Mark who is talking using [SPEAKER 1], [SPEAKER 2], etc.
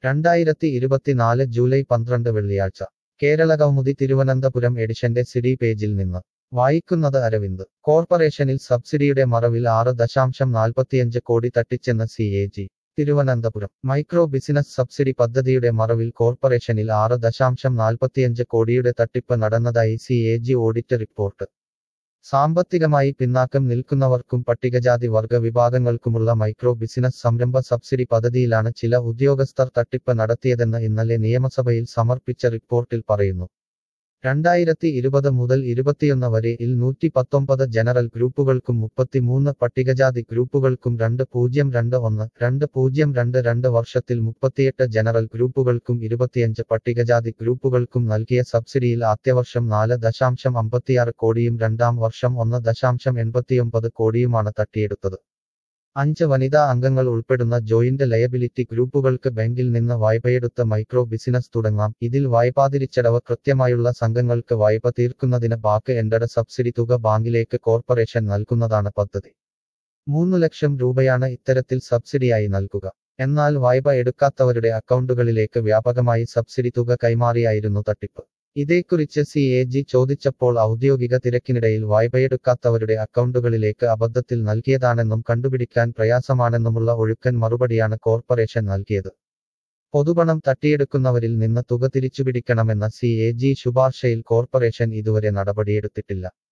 [SPEAKER 1] രണ്ടായിരത്തി ഇരുപത്തിനാല് ജൂലൈ പന്ത്രണ്ട് വെള്ളിയാഴ്ച കേരളകൗമുദി തിരുവനന്തപുരം എഡിഷന്റെ സിഡി പേജിൽ നിന്ന് വായിക്കുന്നത് അരവിന്ദ് കോർപ്പറേഷനിൽ സബ്സിഡിയുടെ മറവിൽ ആറ് ദശാംശം നാൽപ്പത്തിയഞ്ച് കോടി തട്ടിച്ചെന്ന് C A G Thiruvananthapuram micro business subsidy പദ്ധതിയുടെ മറവിൽ കോർപ്പറേഷനിൽ ആറ് ദശാംശം നാൽപ്പത്തിയഞ്ച് കോടിയുടെ തട്ടിപ്പ് നടന്നതായി C A G audit report സാമ്പത്തികമായി പിന്നാക്കം നിൽക്കുന്നവർക്കും പട്ടികജാതി വർഗ വിഭാഗങ്ങൾക്കുമുള്ള മൈക്രോ ബിസിനസ് സംരംഭ സബ്സിഡി പദ്ധതിയിലാണ് ചില ഉദ്യോഗസ്ഥർ തട്ടിപ്പ് നടത്തിയതെന്ന് ഇന്നലെ നിയമസഭയിൽ സമർപ്പിച്ച റിപ്പോർട്ടിൽ പറയുന്നു രണ്ടായിരത്തി ഇരുപത് മുതൽ ഇരുപത്തിയൊന്ന് വരെ ഇൽ നൂറ്റി പത്തൊമ്പത് ജനറൽ ഗ്രൂപ്പുകൾക്കും മുപ്പത്തിമൂന്ന് പട്ടികജാതി ഗ്രൂപ്പുകൾക്കും രണ്ട് പൂജ്യം രണ്ട് ഒന്ന് രണ്ട് പൂജ്യം രണ്ട് രണ്ട് വർഷത്തിൽ മുപ്പത്തിയെട്ട് ജനറൽ ഗ്രൂപ്പുകൾക്കും ഇരുപത്തിയഞ്ച് പട്ടികജാതി ഗ്രൂപ്പുകൾക്കും നൽകിയ സബ്സിഡിയിൽ ആദ്യവർഷം നാല് ദശാംശം അമ്പത്തിയാറ് കോടിയും രണ്ടാം വർഷം ഒന്ന് ദശാംശം എൺപത്തിയൊമ്പത് കോടിയുമാണ് തട്ടിയെടുത്തത് അഞ്ച് വനിതാ അംഗങ്ങൾ ഉൾപ്പെടുന്ന ജോയിന്റ് ലയബിലിറ്റി ഗ്രൂപ്പുകൾക്ക് ബാങ്കിൽ നിന്ന് വായ്പയെടുത്ത് മൈക്രോ ബിസിനസ് തുടങ്ങാം ഇതിൽ വായ്പാതിരിച്ചടവ് കൃത്യമായുള്ള സംഘങ്ങൾക്ക് വായ്പ തീർക്കുന്നതിന് ബാക്ക് എൻഡഡ് സബ്സിഡി തുക ബാങ്കിലേക്ക് കോർപ്പറേഷൻ നൽകുന്നതാണ് പദ്ധതി മൂന്ന് ലക്ഷം രൂപയാണ് ഇത്തരത്തിൽ സബ്സിഡിയായി നൽകുക എന്നാൽ വായ്പ എടുക്കാത്തവരുടെ അക്കൗണ്ടുകളിലേക്ക് വ്യാപകമായി സബ്സിഡി തുക കൈമാറിയായിരുന്നു തട്ടിപ്പ് ഇതേക്കുറിച്ച് സി എ ജി ചോദിച്ചപ്പോൾ ഔദ്യോഗിക തിരക്കിനിടയിൽ വായ്പയെടുക്കാത്തവരുടെ അക്കൗണ്ടുകളിലേക്ക് അബദ്ധത്തിൽ നൽകിയതാണെന്നും കണ്ടുപിടിക്കാൻ പ്രയാസമാണെന്നുമുള്ള ഒഴുക്കൻ മറുപടിയാണ് കോർപ്പറേഷൻ നൽകിയത് പൊതുപണം തട്ടിയെടുക്കുന്നവരിൽ നിന്ന് തുക തിരിച്ചുപിടിക്കണമെന്ന സി എ ജി ശുപാർശയിൽ കോർപ്പറേഷൻ ഇതുവരെ നടപടിയെടുത്തിട്ടില്ല